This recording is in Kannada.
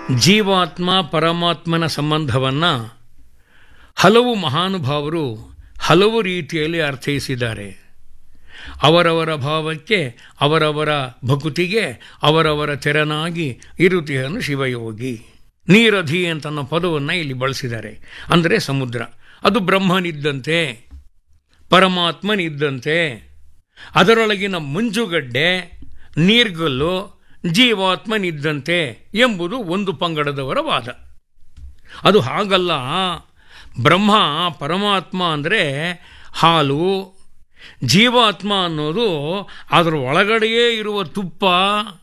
ಜೀವಾತ್ಮ ಪರಮಾತ್ಮನ ಸಂಬಂಧವನ್ನು ಹಲವು ಮಹಾನುಭಾವರು ಹಲವು ರೀತಿಯಲ್ಲಿ ಅರ್ಥೈಸಿದ್ದಾರೆ ಅವರವರ ಭಾವಕ್ಕೆ ಅವರವರ ಭಕುತಿಗೆ ಅವರವರ ತೆರನಾಗಿ ಇರುತಿಹನು ಶಿವಯೋಗಿ ನೀರಧಿ ಅಂತನ್ನೋ ಪದವನ್ನು ಇಲ್ಲಿ ಬಳಸಿದ್ದಾರೆ ಅಂದರೆ ಸಮುದ್ರ ಅದು ಬ್ರಹ್ಮನಿದ್ದಂತೆ ಪರಮಾತ್ಮನಿದ್ದಂತೆ ಅದರೊಳಗಿನ ಮಂಜುಗಡ್ಡೆ ನೀರ್ಗಲ್ಲು ಜೀವಾತ್ಮನಿದ್ದಂತೆ ಎಂಬುದು ಒಂದು ಪಂಗಡದವರ ವಾದ ಅದು ಹಾಗಲ್ಲ ಬ್ರಹ್ಮ ಪರಮಾತ್ಮ ಅಂದರೆ ಹಾಲು ಜೀವಾತ್ಮ ಅನ್ನೋದು ಅದರ ಒಳಗಡೆಯೇ ಇರುವ ತುಪ್ಪ